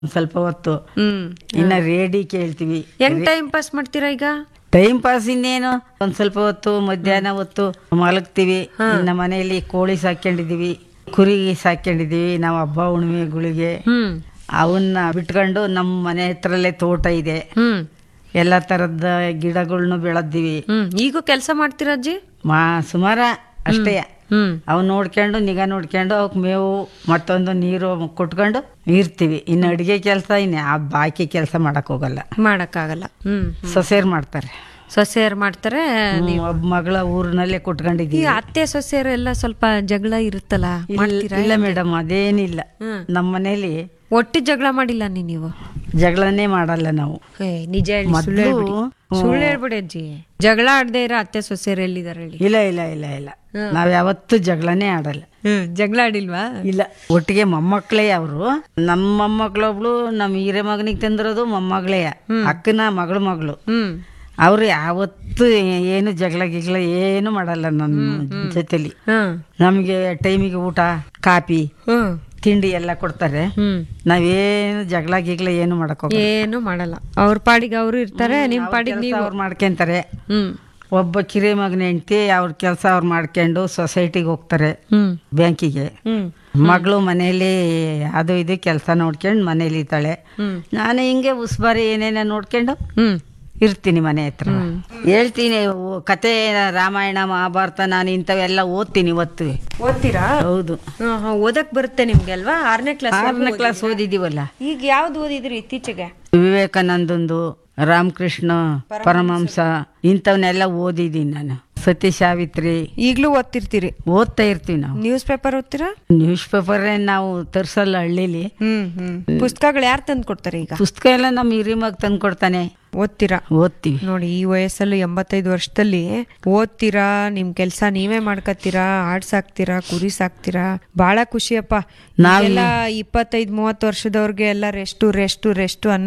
ಒಂದ್ ಸ್ವಲ್ಪ ಹೊತ್ತು ಹ್ಮ್ ಇನ್ನ ರೇಡಿ ಕೇಳ್ತೀವಿ ಹೆಂಗ್ ಟೈಮ್ ಪಾಸ್ ಮಾಡ್ತೀರಾ ಈಗ ಟೈಮ್ ಪಾಸ್ ಇನ್ನೇನು ಒಂದ್ ಸ್ವಲ್ಪ ಹೊತ್ತು ಮಧ್ಯಾಹ್ನ ಹೊತ್ತು ಮಲಗ್ತೀವಿ ಇನ್ನ ಮನೆಯಲ್ಲಿ ಕೋಳಿ ಸಾಕೊಂಡಿದೀವಿ ಕುರಿ ಸಾಕೊಂಡಿದೀವಿ ನಾವು ಹಬ್ಬ ಹುಣ್ಣಿಮೆಗಳಿಗೆ ಹ್ಮ್ ಅವನ್ನ ಬಿಟ್ಕೊಂಡು ನಮ್ಮ ಮನೆ ಹತ್ರಲ್ಲೇ ತೋಟ ಇದೆ ಹ್ಮ್ ಎಲ್ಲ ತರದ ಗಿಡಗಳ್ನು ಬೆಳೆದಿವಿ ಹ್ಮ್ ಈಗೂ ಕೆಲಸ ಮಾಡ್ತೀರಾ ಅಜ್ಜಿ ಮಾ ಸುಮಾರ ಅಷ್ಟೇ ಹ್ಮ್ ಅವ್ ನೋಡ್ಕೊಂಡು ನಿಗಾ ನೋಡ್ಕೊಂಡು ಅವಕ್ ಮೇವು ಮತ್ತೊಂದು ನೀರು ಕೊಟ್ಕೊಂಡು ಇರ್ತೀವಿ ಇನ್ನು ಅಡಿಗೆ ಕೆಲಸ ಇನ್ನು ಆ ಬಾಕಿ ಕೆಲಸ ಮಾಡಕ್ ಹೋಗಲ್ಲ ಮಾಡಕ್ಕಾಗಲ್ಲ ಹ್ಮ್ ಸೊಸೆಯರ್ ಮಾಡ್ತಾರೆ ಸೊಸೆಯರ್ ಮಾಡ್ತಾರೆ ಹ್ಮ್, ಒಬ್ಬ ಮಗಳ ಊರಿನಲ್ಲೇ ಈ ಕೊಟ್ಕೊಂಡಿದ್ದೀವಿ ಅತ್ತೆ ಸೊಸೆಯರ್ ಎಲ್ಲ ಸ್ವಲ್ಪ ಜಗಳ ಇರುತ್ತಲ್ಲ ಮಾಡ್ತೀರಾ ಇಲ್ಲ ಮೇಡಮ್ ಅದೇನಿಲ್ಲ ಹ್ಮ್. ನಮ್ಮ ಮನೇಲಿ ಒಟ್ಟಿ ಜಗಳ ಮಾಡಿಲ್ಲ ನೀ ನೀವು ಜಗಳನೇ ಮಾಡಲ್ಲ ನಾವು ಏ, ನಿಜ ಹೇಳಿ ಸುಳ್ಳು ಹೇಳ್ಬಿಡಿ ಸುಳ್ಳು ಹೇಳ್ಬಿಡಿ ಅಜ್ಜಿ ಜಗಳ ಆಡದೆ ಇರೋ ಅತ್ತೆ ಸೊಸೆಯರ್ ಎಲ್ಲಿದಾರೆ ಹೇಳಿ ಇಲ್ಲ ಇಲ್ಲ ಇಲ್ಲ ಇಲ್ಲ ನಾವ್ ಯಾವತ್ತೂ ಜಗಳನೇ ಆಡಲ್ಲ ಹ್ಮ್ ಜಗಳ ಆಡಿಲ್ವಾ ಇಲ್ಲ ಒಟ್ಟಿಗೆ ಮೊಮ್ಮಕ್ಕಳೇ ಅವರು ನಮ್ಮ ಮೊಮ್ಮಕ್ಳೊಬ್ಳು ನಮ್ಮ ಹಿರೇ ಮಗನಿಗೆ ತಂದಿರೋದು ಮೊಮ್ಮಗಳೇ ಅಕ್ಕನ ಮಗಳು ಮಗಳು ಹ್ಮ್ ಅವ್ರು ಯಾವತ್ತು ಏನು ಜಗಳ ಗಿಗಳ ಏನು ಮಾಡಲ್ಲ ನನ್ನ ಜೊತೆಲಿ ಹ್ಮ್ ನಮಗೆ ಟೈಮಿಗೆ ಊಟ ಕಾಫಿ ಹ್ಮ್ ತಿಂಡಿ ಎಲ್ಲ ಕೊಡ್ತಾರೆ ಹ್ಮ್ ನಾವೇನು ಜಗಳ ಗಿಗಳ ಏನು ಮಾಡಕ್ ಹೋಗಲ್ಲ ಏನು ಮಾಡಲ್ಲ ಅವ್ರ ಪಾಡಿಗೆ ಅವರು ಇರ್ತಾರೆ ನಿಮ್ ಪಾಡಿಗೆ ನೀವು ಅವ್ರು ಮಾಡ್ಕೊಂತಾರೆ ಹ್ಮ್ ಒಬ್ಬ ಕಿರಿ ಮಗನ ಹೆಂಡತಿ ಅವ್ರ ಕೆಲಸ ಅವ್ರು ಮಾಡ್ಕೊಂಡು ಸೊಸೈಟಿಗೆ ಹೋಗ್ತಾರೆ ಹ್ಮ್ ಬ್ಯಾಂಕಿಗೆ ಹ್ಮ್ ಮಗಳು ಮನೆಯಲ್ಲಿ ಅದು ಇದು ಕೆಲಸ ನೋಡ್ಕೊಂಡು ಮನೇಲಿ ಇದ್ದಾಳೆ ಹ್ಮ್ ನಾನು ಹಿಂಗೆ ಉಸ್ಬಾರಿ ಏನೇನ ನೋಡ್ಕೊಂಡು ಹ್ಮ್ ಇರ್ತೀನಿ ಮನೆ ಹತ್ರ ಹೇಳ್ತೀನಿ ಓ- ಕತೆ ರಾಮಾಯಣ ಮಹಾಭಾರತ ನಾನು ಇಂಥವೆಲ್ಲ ಓದ್ತೀನಿ ಇವತ್ತು ಓದ್ತೀರಾ ಹೌದು ಹಾ ಹಾ ಓದಕ್ ಬರುತ್ತೆ ನಿಮ್ಗೆ ಅಲ್ವಾ ಆರನೇ ಕ್ಲಾಸ್ ಆರನೇ ಕ್ಲಾಸ್ ಓದಿದೀವಲ್ಲ ಈಗ ಯಾವ್ದು ಓದಿದ್ರಿ ಇತ್ತೀಚೆಗೆ ವಿವೇಕಾನಂದಂದು ರಾಮಕೃಷ್ಣ ಪರಮಹಂಸ ಇಂಥವನ್ನೆಲ್ಲ ಓದಿದ್ದೀನಿ ನಾನು ಸತಿ ಸಾವಿತ್ರಿ ಈಗ್ಲೂ ಓದ್ತಿರ್ತೀರಿ ಓದ್ತಾ ಇರ್ತೀವಿ ನಾವು ನ್ಯೂಸ್ ಪೇಪರ್ ಓದ್ತೀರಾ ನ್ಯೂಸ್ ಪೇಪರ್ ನಾವು ತರ್ಸಲ್ಲ ಹಳ್ಳಿಲಿ ಹ್ಮ್ ಹ್ಮ್ ಪುಸ್ತಕಗಳು ಯಾರು ತಂದು ಕೊಡ್ತಾರೆ ಈಗ ಪುಸ್ತಕ ಎಲ್ಲ ನಮ್ಮ ಹಿರಿಮಗ್ ತಂದು ಕೊಡ್ತಾನೆ ಓದ್ತೀರಾ ಓದ್ತೀವಿ ನೋಡಿ ಈ ವಯಸ್ಸಲ್ಲಿ ಎಂಬತ್ತೈದು ವರ್ಷದಲ್ಲಿ ಓದ್ತೀರಾ ನಿಮ್ ಕೆಲ್ಸ ನೀವೇ ಮಾಡ್ಕತ್ತೀರಾ ಆಡ್ ಸಾಕ್ತೀರಾ ಕುರಿ ಸಾಕ್ತೀರಾ ಬಹಳ ಖುಷಿಯಪ್ಪ ನಾವೆಲ್ಲ ಇಪ್ಪತ್ತೈದು ಮೂವತ್ತು ವರ್ಷದವ್ರಿಗೆ ಎಲ್ಲ ರೆಸ್ಟು ರೆಸ್ಟು ರೆಸ್ಟು ಅನ್ನೋ